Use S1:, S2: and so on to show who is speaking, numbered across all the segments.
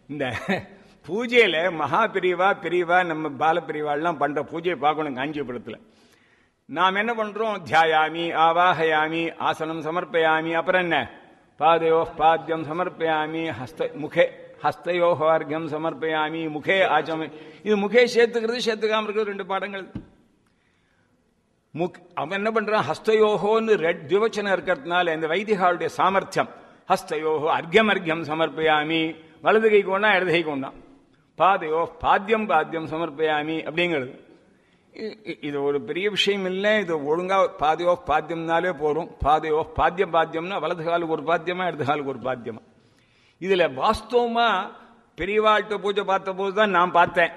S1: இந்த பூஜையில மகா பிரிவா பிரிவா நம்ம பால பிரிவாள்லாம் பண்ற பூஜையை பார்க்கணும் காஞ்சிபுரத்துல நாம் என்ன பண்றோம் தியாயாமி ஆவாஹயாமி ஆசனம் சமர்ப்பயாமி அப்புறம் என்ன பாதையோ பாத்தியம் சமர்ப்பயாமி ஹஸ்த முகே ஹஸ்தையோ அர்க்கியம் சமர்ப்பயாமி முகே ஆச்சமி இது முகே சேர்த்துக்கிறது சேர்த்துக்காம இருக்கிறது ரெண்டு பாடங்கள் முக் அவன் என்ன பண்றான் ஹஸ்தயோகோன்னு ரெட் திவச்சனம் இருக்கிறதுனால இந்த வைதிகாவுடைய சாமர்த்தியம் ஹஸ்தயோகோ அர்க்கியம் அர்க்கியம் சமர்ப்பயாமி வலது கை கொண்டா இடது கை கொண்டான் பாதையோ பாத்தியம் பாத்தியம் சமர்ப்பயாமி அப்படிங்கிறது இ- இ- இது ஒரு பெரிய விஷயம் இல்லை இது ஒழுங்கா பாதையோ பாத்தியம்னாலே போறோம் பாதையோ பாத்தியம் பாத்தியம்னா வலது காலுக்கு ஒரு பாத்தியமா இடது காலுக்கு ஒரு பாத்தியமா இதுல வாஸ்தவமா பெரியவாழ்கிட்ட பூஜை பார்த்த போது தான் நான் பார்த்தேன்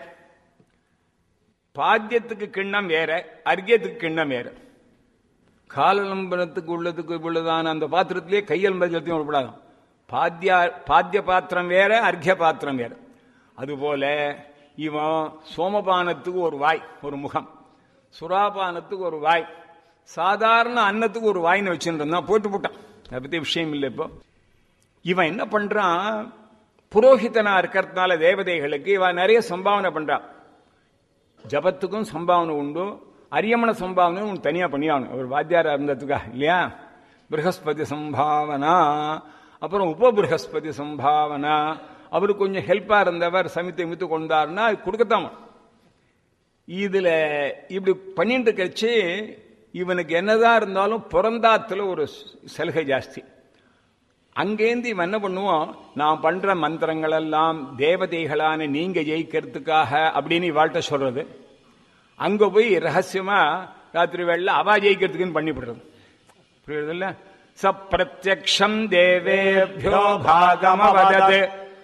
S1: பாத்தியத்துக்கு கிண்ணம் வேற அர்க்கியத்துக்கு கிண்ணம் வேற காலலம்பனத்துக்கு உள்ளதுக்கு உள்ளதான அந்த பாத்திரத்திலே கையல்பத்தையும் விடப்படாது பாத்தியா பாத்திய பாத்திரம் வேற அர்க்கிய பாத்திரம் வேற அதுபோல இவன் சோமபானத்துக்கு ஒரு வாய் ஒரு முகம் சுறாபானத்துக்கு ஒரு வாய் சாதாரண அன்னத்துக்கு ஒரு வாய்னு வச்சுட்டு இருந்தான் போட்டு போட்டான் அதை பத்தி விஷயம் இல்லை இப்போ இவன் என்ன பண்றான் புரோஹிதனா இருக்கிறதுனால தேவதைகளுக்கு இவன் நிறைய சம்பாவனை பண்றான் ஜபத்துக்கும் சம்பாவனை உண்டு அரியமண சம்பாவனை உனக்கு தனியா பண்ணியாகணும் ஒரு வாத்தியாரா இருந்ததுக்கா இல்லையா ப்ரஹஸ்பதி சம்பாவனா அப்புறம் உப ப்ரஹஸ்பதி சம்பாவனா அவருக்கு கொஞ்சம் ஹெல்ப்பா இருந்தவர் சமித்து மித்து கொண்டாருன்னா அது கொடுக்கத்தான் வேணும். இதுல இப்படி பண்ணிட்டு கழிச்சு இவனுக்கு என்னதான் இருந்தாலும் பிறந்தாத்துல ஒரு சலுகை ஜாஸ்தி அங்கேருந்து இவன் என்ன பண்ணுவோம் நான் பண்ற மந்திரங்கள் எல்லாம் தேவதைகளான நீங்க ஜெயிக்கிறதுக்காக அப்படின்னு இவாள்கிட்ட சொல்றது அங்க போய் ரகசியமா ராத்திரி வேளையில அவா ஜெயிக்கிறதுக்குன்னு பண்ணிவிடுறது புரியுறதில்ல சப்பிரத்யக்ஷம் தேவேபியோ பாகமவதத்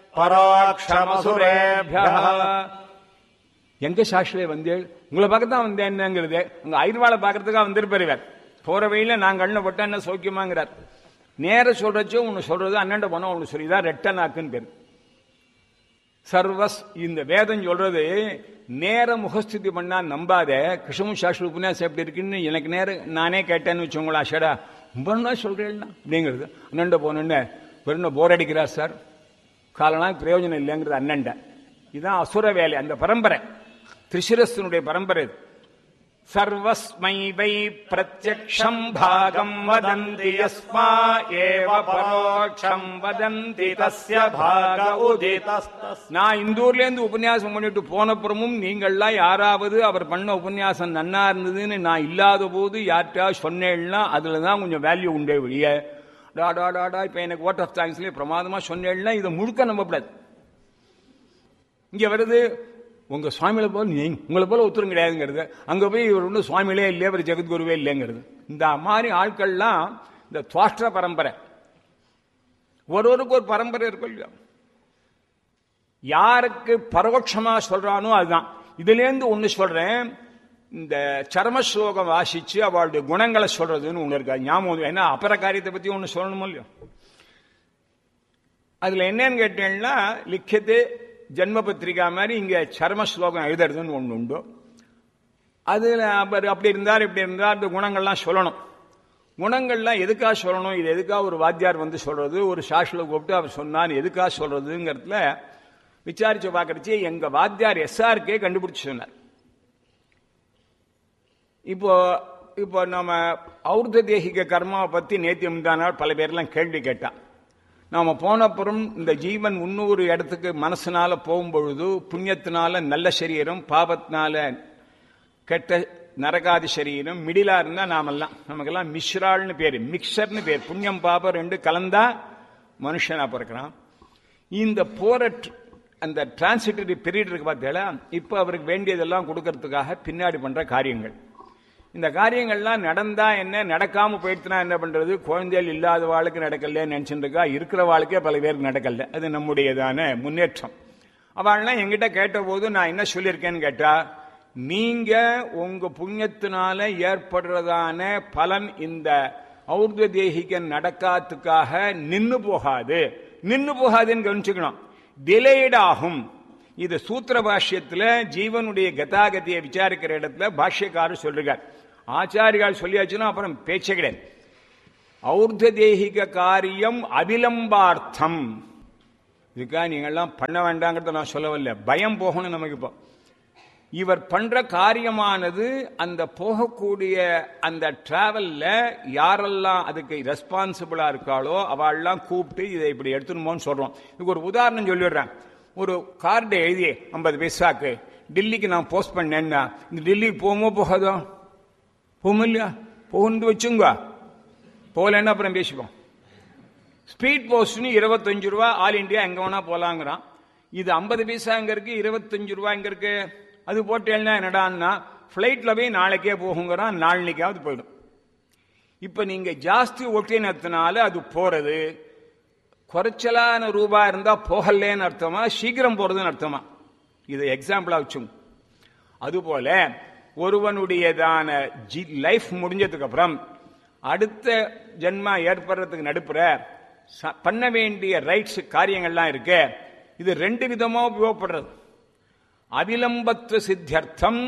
S1: பரோட்சமசுரேபிய எங்க சாஸ்திரே வந்தேள் உங்களை பார்க்க தான் வந்தேன்னுங்கிறது உங்க ஐர்வாளை பார்க்கறதுக்காக வந்திருப்பார் இவர் போற வழியில நான் கண்ணை போட்டா என்ன சௌக்கியமாங்கிறார் நேர சொல்றச்சோ ஒன்னு சொல்றது அண்ணன் போனா ஒன்னு சொல்லிதான் ரெட்ட நாக்குன்னு பேர் சர்வஸ் இந்த வேதம் சொல்றது நேர முகஸ்துதி பண்ணா நம்பாத கிருஷ்ணமு சாஸ்திர உபன்யாசம் எப்படி இருக்குன்னு எனக்கு நேரம் நானே கேட்டேன்னு வச்சுக்கோங்களா அஷடா ரொம்ப நாள் சொல்றேன்னா அப்படிங்கிறது அண்ணன்ட போனோன்னு வெறும் போர் அடிக்கிறார் சார் காலனா பிரயோஜனம் இல்லைங்கிறது அண்ணன்ட இதுதான் அசுர வேலை அந்த பரம்பரை திரிசிரஸ்தனுடைய பரம்பரை இது சர்வஸ்மை வை பிரத்யக்ஷம் பாகம் வதந்தி யஸ்மா ஏவ பரோட்சம் வதந்தி தஸ்ய பாக உதிதஸ்தஸ் நான் இந்த ஊர்ல இருந்து உபன்யாசம் பண்ணிட்டு போனப்புறமும் நீங்கள்லாம் யாராவது அவர் பண்ண உபன்யாசம் நன்னா இருந்ததுன்னு நான் இல்லாத போது யார்கிட்டயா சொன்னேன்னா அதுல தான் கொஞ்சம் வேல்யூ உண்டே ஒழிய டா டா டா டா இப்ப எனக்கு ஓட் ஆஃப் தேங்க்ஸ்லயே பிரமாதமா சொன்னேன்னா இதை முழுக்க நம்பக்கூடாது இங்க வருது உங்க சுவாமியில போல நீ உங்களை போல உத்தரம் கிடையாதுங்கிறது அங்க போய் இவர் ஒன்றும் சுவாமியிலே இல்லையே இவர் ஜெகத்குருவே இல்லைங்கிறது இந்த மாதிரி ஆட்கள்லாம் இந்த துவாஷ்ட பரம்பரை ஒருவருக்கு ஒரு பரம்பரை இருக்கும் இல்லையா யாருக்கு பரோட்சமா சொல்றானோ அதுதான் இதுல இருந்து ஒண்ணு சொல்றேன் இந்த சர்ம ஸ்லோகம் வாசிச்சு அவளுடைய குணங்களை சொல்றதுன்னு ஒண்ணு இருக்கா ஞாபகம் ஏன்னா அபர காரியத்தை பத்தி ஒண்ணு சொல்லணுமோ இல்லையோ அதுல என்னன்னு கேட்டீங்கன்னா லிக்கியத்து ஜென்ம பத்திரிகா மாதிரி இங்க சர்ம ஸ்லோகம் எழுதுறதுன்னு ஒண்ணு உண்டு அதுல அவர் அப்படி இருந்தார் இப்படி இருந்தார் அந்த குணங்கள்லாம் சொல்லணும் குணங்கள்லாம் எதுக்காக சொல்லணும் இது எதுக்காக ஒரு வாத்தியார் வந்து சொல்றது ஒரு சாஸ்திர கூப்பிட்டு அவர் சொன்னார் எதுக்காக சொல்றதுங்கிறதுல விசாரிச்சு பார்க்கறச்சு எங்க வாத்தியார் எஸ்ஆர்கே கண்டுபிடிச்சு சொன்னார் இப்போ இப்போ நம்ம ஔர்த தேகிக கர்மாவை பத்தி நேத்தி முந்தானால் பல பேர்லாம் கேள்வி கேட்டான் நாம போனப்புறம் இந்த ஜீவன் இன்னொரு இடத்துக்கு மனசுனால போகும்பொழுது புண்ணியத்தினால நல்ல சரீரம் பாபத்தினால கெட்ட நரகாதி சரீரம் மிடிலா இருந்தா நாமெல்லாம் நமக்கெல்லாம் மிஸ்ரால்னு பேரு மிக்சர்னு பேர் புண்ணியம் பாபம் ரெண்டு கலந்தா மனுஷனா பிறக்கிறான் இந்த போற tr- அந்த டிரான்சிட்டரி பீரியட் இருக்கு பார்த்தீங்களா இப்ப அவருக்கு வேண்டியதெல்லாம் கொடுக்கறதுக்காக பின்னாடி பண்ற காரியங்கள் இந்த காரியங்கள்லாம் நடந்தா என்ன நடக்காம போயிடுச்சுனா என்ன பண்றது குழந்தைகள் இல்லாத வாழ்க்கை நடக்கல நினைச்சுட்டு இருக்கா இருக்கிற வாழ்க்கையே பல பேருக்கு நடக்கல அது நம்முடையதான முன்னேற்றம் அவள்லாம் என்கிட்ட கேட்ட போது நான் என்ன சொல்லியிருக்கேன்னு கேட்டா நீங்க உங்க புண்ணியத்தினால ஏற்படுறதான பலன் இந்த ஔர்த தேகிக நடக்காத்துக்காக நின்னு போகாது நின்னு போகாதுன்னு கவனிச்சுக்கணும் டிலேட் ஆகும் இது சூத்திர பாஷ்யத்துல ஜீவனுடைய கதாகதியை விசாரிக்கிற இடத்துல பாஷ்யக்காரர் சொல்றார் ஆச்சாரியால் சொல்லியாச்சுன்னா அப்புறம் பேச்சே கிடையாது ஔர்த தேகிக காரியம் அவிலம்பார்த்தம் இதுக்காக நீங்கள்லாம் பண்ண வேண்டாங்கிறத நான் சொல்லவில்லை பயம் போகணும் நமக்கு இப்போ இவர் பண்ற காரியமானது அந்த போகக்கூடிய அந்த டிராவல்ல யாரெல்லாம் அதுக்கு ரெஸ்பான்சிபிளா இருக்காளோ அவள்லாம் கூப்பிட்டு இதை இப்படி எடுத்துணுமோன்னு சொல்றோம் இதுக்கு ஒரு உதாரணம் சொல்லிடுறேன் ஒரு கார்டு எழுதி ஐம்பது பைசாக்கு டெல்லிக்கு நான் போஸ்ட் பண்ணேன்னா இந்த டெல்லிக்கு போகுமோ போகாதோ போகும் இல்லையா போகணுன்னு வச்சுங்க போகலன்னா அப்புறம் பேசிப்போம் ஸ்பீட் போஸ்ட்னு இருபத்தஞ்சு ரூபா ஆல் இண்டியா எங்க வேணா போலாங்கிறான் இது ஐம்பது பைசா எங்க இருக்கு இருபத்தஞ்சு ரூபா எங்க இருக்கு அது போட்டேன்னா என்னடான்னா ஃப்ளைட்ல போய் நாளைக்கே போகுங்கிறான் நாளைக்காவது போயிடும் இப்ப நீங்க ஜாஸ்தி ஒட்டினத்தினால அது போறது குறைச்சலான ரூபா இருந்தா போகலேன்னு அர்த்தமா சீக்கிரம் போறதுன்னு அர்த்தமா இது எக்ஸாம்பிளா வச்சுங்க அதுபோல ஒருவனுடையதான ஜி லைஃப் முடிஞ்சதுக்கு அப்புறம் அடுத்த ஜென்மா ஏற்படுறதுக்கு நடுப்புற ச- பண்ண வேண்டிய ரைட்ஸ் காரியங்கள்லாம் இருக்கு இது ரெண்டு விதமா உபயோகப்படுறது அவிலம்பத்துவ சித்தியர்த்தம்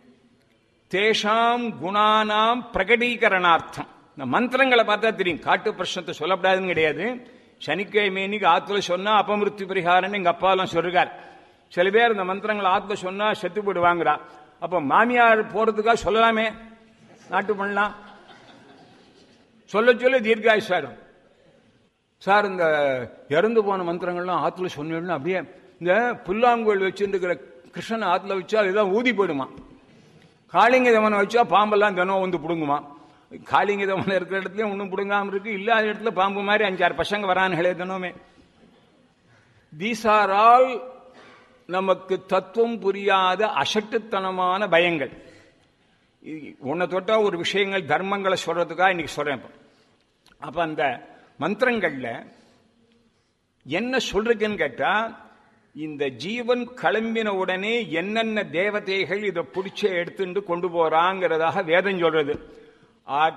S1: தேஷாம் குணானாம் பிரகடீகரணார்த்தம் இந்த மந்திரங்களை பார்த்தா தெரியும் காட்டு பிரச்சனத்தை சொல்லப்படாதுன்னு கிடையாது சனிக்கிழமை இன்னைக்கு ஆத்துல சொன்னா அபமிருத்தி பரிகாரம்னு எங்க அப்பாலாம் சொல்றார் சில பேர் இந்த மந்திரங்களை ஆத்துல சொன்னா செத்து போயிடுவாங்கிறா அப்ப மாமியார் போறதுக்காக சொல்லலாமே நாட்டு பண்ணலாம் சொல்ல சொல்ல தீர்காயுஷாரும் சார் இந்த இறந்து போன மந்திரங்கள்லாம் ஆத்துல சொன்னீங்கன்னா அப்படியே இந்த புல்லாங்குழல் வச்சிருக்கிற கிருஷ்ணன் ஆத்துல வச்சா அதுதான் ஊதி போயிடுமா காளிங்க தமனை வச்சா பாம்பெல்லாம் தினம் வந்து பிடுங்குமா காளிங்க தமனை இருக்கிற இடத்துலயும் ஒன்றும் பிடுங்காம இருக்கு இல்லாத இடத்துல பாம்பு மாதிரி அஞ்சாறு பசங்க வரானுங்களே தினமே தீஸ் ஆர் ஆல் நமக்கு தத்துவம் புரியாத அசட்டுத்தனமான பயங்கள் இது- உன்னை தொட்டா ஒரு விஷயங்கள் தர்மங்களை சொல்றதுக்காக இன்னைக்கு சொல்றேன் இப்ப. அப்ப அந்த மந்திரங்கள்ல என்ன சொல்றதுன்னு கேட்டா இந்த ஜீவன் கிளம்பின உடனே என்னென்ன தேவதைகள் இதை பிடிச்ச எடுத்துட்டு கொண்டு போறாங்கிறதாக வேதம் சொல்றது ஆ